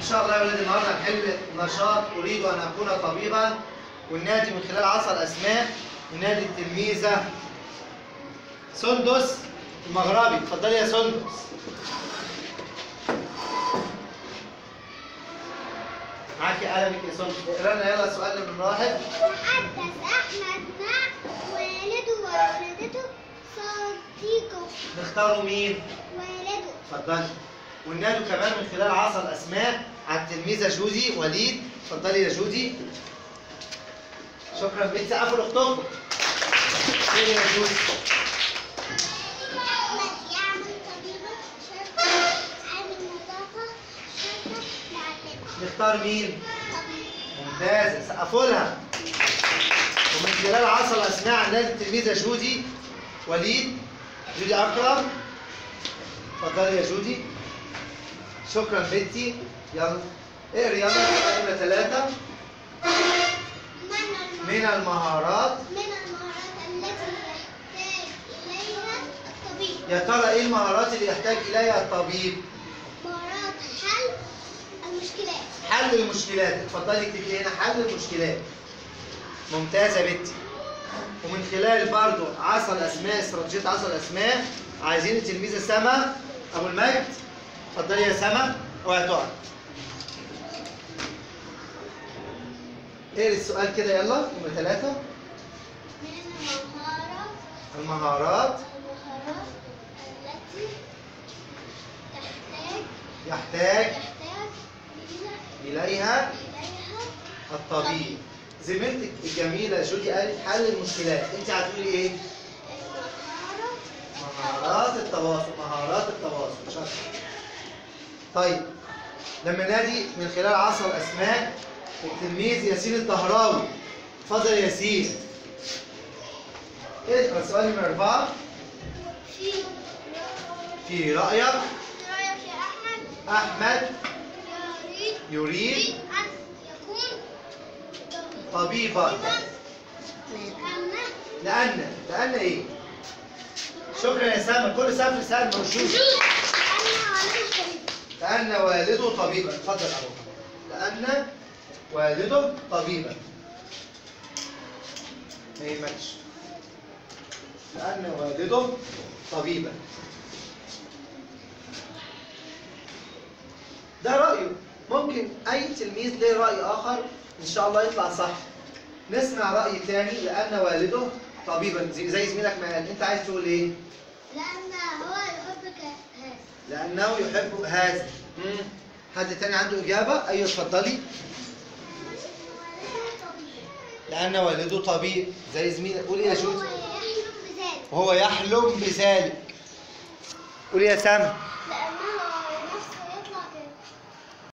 شاء الله يا ولاد النهارده هنحل نشاط اريد ان اكون طبيبا والنادي من خلال عشر اسماء ونادي التلميذه سندس المغربي اتفضلي يا سندس معاكي قلمك يا سندس اقرا لنا يلا السؤال اللي من واحد تحدث أحمد مع والده ووالدته صديقه نختاروا مين؟ والده اتفضلي والنادي كمان من خلال عصر اسماء على التلميذه جودي وليد اتفضلي يا جودي شكرا بنتي سقفوا لاختكم خير يا جودي أحمد يعمل طبيبا شرطة عامل نظافة شرطة معلم نختار مين؟ طبيب ممتازه سقفوا لها ومن خلال عصر اسماء على نادي التلميذه جودي وليد جودي اكرم اتفضلي يا جودي شكرا بنتي يلا اقري يلا نمرة ثلاثة من من المهارات من المهارات التي يحتاج إليها الطبيب يا ترى ايه المهارات اللي يحتاج اليها الطبيب؟ مهارات حل المشكلات حل المشكلات اتفضلي اكتبي هنا حل المشكلات ممتازة يا بنتي ومن خلال برضو عصا الاسماء استراتيجية عصا الاسماء عايزين التلميذة سما ابو المجد اتفضلي يا سما اوعي تقعي اقري السؤال كده يلا نمرة ثلاثة من المهارات المهارات المهارات التي تحتاج يحتاج يحتاج إلى إليها إليها الطبيب زميلتك الجميلة جودي قالت حل المشكلات انت هتقولي ايه؟ المهارة مهارات التواصل مهارات التواصل شاطر طيب لما نادي من خلال عصر الاسماء التلميذ ياسين الطهراوي اتفضل يا ياسين اقرا السؤال نمرة أربعة في في رأيك في رأيك يا أحمد أحمد يريد يريد يريد أن يكون طبيبا لأنه لأن لأن إيه؟ شكرا يا سامة كل سقف سامة وشوش لأن والده طبيب لأن والده طبيبا اتفضل أبو لأن والده طبيبا ما يهمكش لأن والده طبيبا ده رأيه ممكن أي تلميذ له رأي آخر إن شاء الله يطلع صح نسمع رأي تاني لأن والده طبيبا زي زي زميلك ما قال أنت عايز تقول إيه؟ لأن هو يحبك هذا لأنه يحب هذا مم. حد تاني عنده إجابة؟ أيوة اتفضلي لأن والده طبيب زي زميلك قولي يا هو جودي يحلم بذلك وهو يحلم بذلك قولي يا سامي